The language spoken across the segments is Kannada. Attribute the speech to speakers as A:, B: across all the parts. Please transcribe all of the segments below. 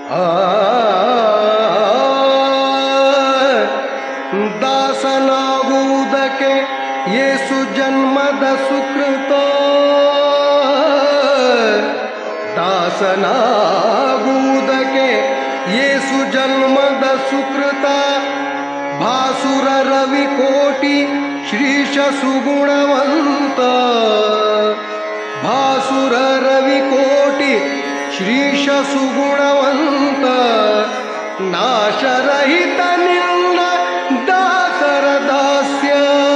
A: ಆ ದಾಸನಾಗುವುದಕ್ಕೆ ಯೇಸು ಜನ್ಮದ ಸುಕೃತ ದಾಸನಾಗುವುದಕ್ಕೆ ಯೇಸು ಜನ್ಮದ ಸುಕೃತ ಭಾಸುರ ರವಿ ಕೋಟಿ ಶ್ರೀಶ ಸುಗುಣವಂತ ಭಾಸುರ ರವಿ ಕೋಟಿ ಶ್ರೀಶ ಸುಗುಣವಂತ ನಾಶರಹಿತ ನಿನ್ನ ದಾಸರ ದಾಸ್ಯ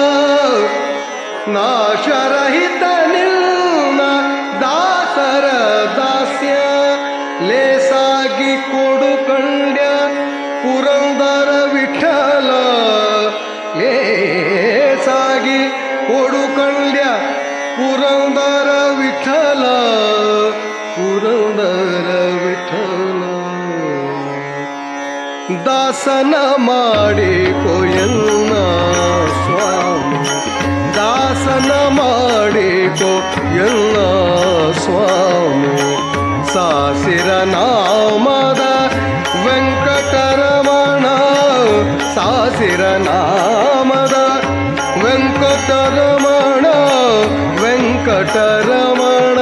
A: ನಾಶರಹಿತ ನಿನ್ನ ದಾಸರ ದಾಸ್ಯ ಲೇಸಾಗಿ ಕೊಡು ಕಂಡ್ಯ ಪುರಂದರ ವಿಠಲ ಲೇಸಾಗಿ ಕೊಡು ಕಂಡ್ಯ ಪುರಂದರ ವಿಠಲ ಪುರಂದರ ವಿಠಲ ದಾಸನ ಮಾಡಿ ಕೊಯನ್ನ ಸ್ವಾಮಿ ದಾಸನ ಮಾಡಿ ಕೊಯನ್ನ ಸ್ವಾಮಿ ಸಾಸಿರ ನಾಮದ ವೆಂಕಟರಮಣ ಸಾಸಿರ ನಾಮದ ವೆಂಕಟರಮಣ ವೆಂಕಟರಮಣ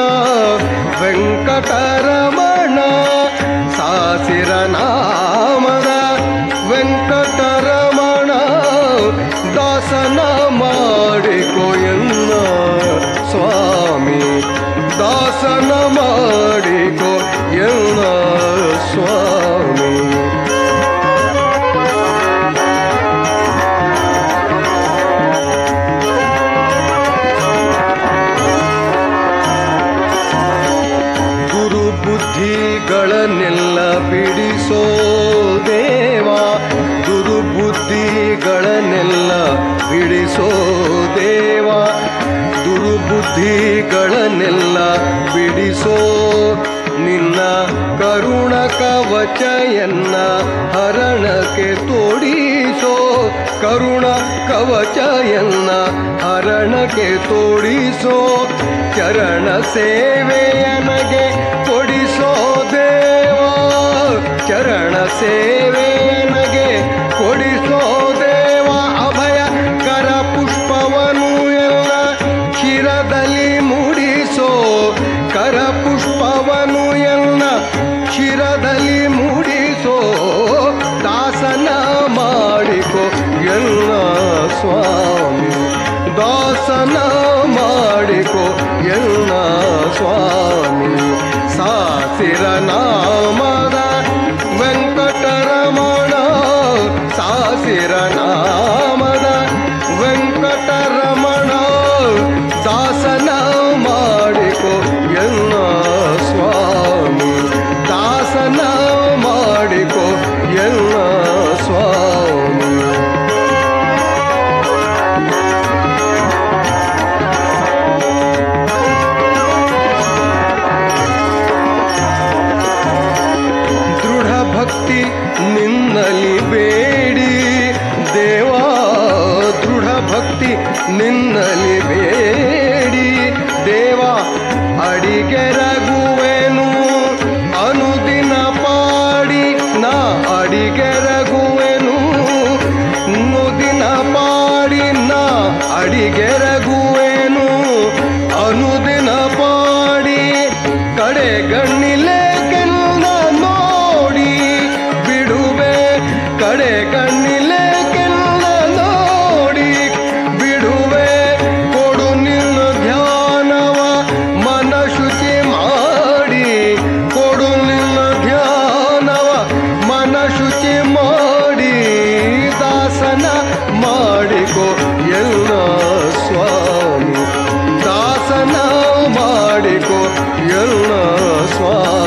A: ವೆಂಕಟರಮಣ ಸಾಸಿರ ನಾಮದ ವೆಂಕಟರಮಣ ದಾಸನ ಮಾಡಿಕೊಯನ್ನ ಸ್ವಾಮಿ ದಾಸನ ಮಾಡಿಕೊ ಎನ್ನ ಸ್ವಾಮಿ ಗುರು ಬುದ್ಧಿಗಳನ್ನೆಲ್ಲ ಬಿಡಿಸೋ ದೇವ ಗುರು ಬುದ್ಧಿಗಳನ್ನೆಲ್ಲ ಬಿಡಿಸೋ ದೇವ ದುರ್ಬುದ್ಧಿಗಳನ್ನೆಲ್ಲ ಬಿಡಿಸೋ ನಿನ್ನ ಕರುಣ ಕವಚಯನ್ನ ಹರಣಕ್ಕೆ ತೋಡಿಸೋ ಕರುಣ ಕವಚಯನ್ನ ಹರಣಕ್ಕೆ ತೋಡಿಸೋ ಚರಣ ಸೇವೆಯನಗೆ ಕೊಡಿಸೋ ದೇವ ಚರಣ ಸೇವೆಯನಗೆ ಕೊಡಿಸೋ ದೇವ ಅಭಯ ಕರ ಪುಷ್ಪವನು ಎಲ್ಲ ಶಿರದಲ್ಲಿ ಮೂಡಿಸೋ ಕರ ಪುಷ್ಪವನು ಎಲ್ಲ ಶಿರದಲ್ಲಿ ಮೂಡಿಸೋ ದಾಸನ ಮಾಡಿಕೊ ಎಲ್ಲ ಸ್ವಾಮಿ ದಾಸನ ಮಾಡಿಕೊ ಎಲ್ಲ ಸ್ವಾಮಿ ಸಾಸಿರ ನಾಮದ ವೆಂಕಟರಮಣ ಸಾಸಿರ ನಾಮದ ವೆಂಕಟರಮಣ ದಾಸನ ಮಾಡಿಕೊ ಎಲ್ಲ ಸ್ವಾಮಿ ದಾಸನ ಮಾಡಿಕೊ ಎಲ್ಲ ಸ್ವಾಮಿ ದೃಢ ಭಕ್ತಿ ನಿನ್ನಲಿ ಬೇಡಿ ದೇವಾ ದೃಢ ಭಕ್ತಿ ನಿನ್ನಲಿ ಬೇಡಿ ದೇವಾ ಅಡಿಗೆರಗುವೆನು ಅನುದಿನ ಪಾಡಿ ನಾ ಅಡಿಗೆರಗುವೆನು ನುದಿನ ಪಾಡಿ ನಾ ಅಡಿಗೆರಗುವೆನು ಅನುದಿನ ಪಾಡಿ ಕಡೆ ಗಣ್ಣಿಲೆ ಕೆನ್ನ ನೋಡಿ ಬಿಡುವೆ ಕಡೆ ಕಣ್ಣಿಲೆ ಕೆನ್ನ ನೋಡಿ ಬಿಡುವೆ ಕೊಡು ನಿನ್ನ ಧ್ಯಾನವ ಮನ ಶುಚಿ ಮಾಡಿ ಕೊಡು ನಿನ್ನ ಧ್ಯಾನವ ಮನ ಶುಚಿ ಮಾಡಿ ದಾಸನ ಮಾಡಿಕೊ ಎಲ್ಲ ಸ್ವಾಮಿ ದಾಸನ ಮಾಡಿಕೊ ಎಲ್ಲ ಸ್ವಾಮಿ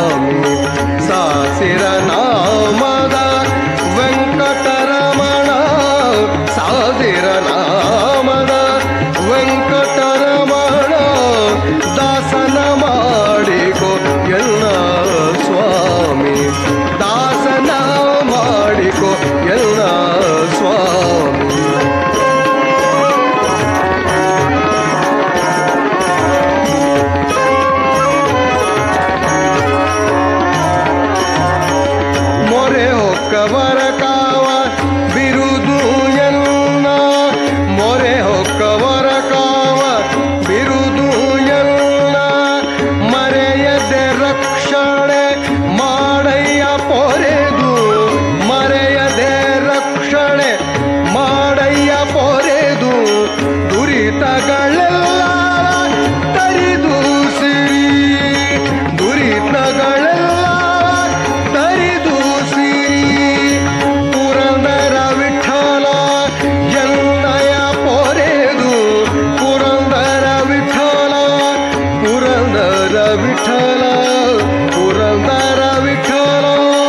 A: ಹೊಕ್ಕವರ ಕಾವ ಬಿರುದು ಎನ್ನ ಮೊರೆ ಹೊಕ್ಕವರ ಕಾವ ಬಿರುದು ಎನ್ನ ಮರೆಯದೆ ರಕ್ಷಣೆ ಮಾಡಯ್ಯ ಪೊರೆದು ಮರೆಯದೆ ರಕ್ಷಣೆ ಮಾಡಯ್ಯ ಪೊರೆದು ದುರಿತಗಳೆಲ್ಲ ತರಿದು ಸಿರಿ ದುರಿತಗಳೆಲ್ಲ ತರಿದು ಸಿರಿ ಪುರಂದರ ವಿಠಲ ಎನ್ನಯ ಪೊರೆದು ಪುರಂದರ ವಿಠಲ ಪುರಂದರ ವಿಠಲ ಪುರಂದರ ವಿಠಲ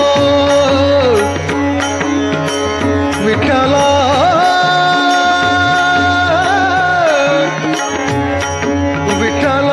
A: ವಿಠಲ ವಿಠಲ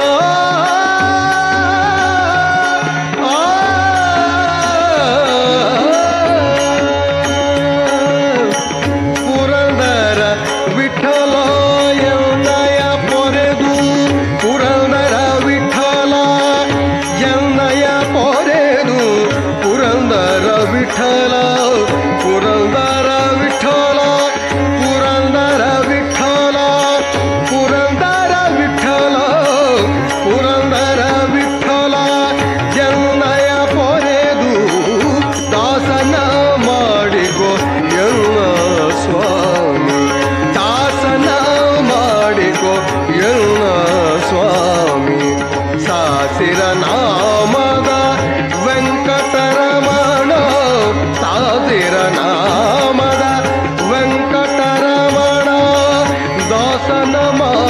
A: ಪುರಂದರ ವಿಠಲ ಎನ್ನಯ ಪೊರೆದು ಪುರಂದರ ವಿಠಲ ಎನ್ನಯ ಪೊರೆದು ಪುರಂದರ ವಿಠಲ ಪುರಂದರ ವಿಠಲ ಪುರಂದರ ವಿಠಲ ಪುರಂದರ ವಿಠಲ ಪುರಂದರ ವಿಠಲ ಎನ್ನಯ ಪೊರೆದು ದಾಸನ ಮಾಡಿಕೊ ಎಲ್ಲ ಸ್ವಾಮಿ ದಾಸನ ಮಾಡಿಕೊ ಎಲ್ಲ ಸ್ವಾಮಿ ಸಾಸಿರ ನಾಮದ ವೆಂಕಟರಮಣ ಸಾಸಿರ ನಾಮದ ವೆಂಕಟರಮಣ ದಾಸನ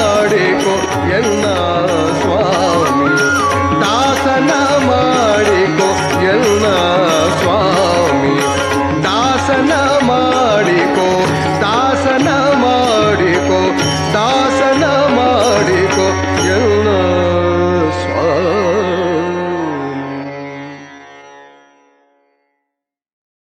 A: ಮಾಡಿಕೊ ಎಲ್ಲ ಸ್ವಾಮಿ ದಾಸನ ಮಾಡಿಕೊ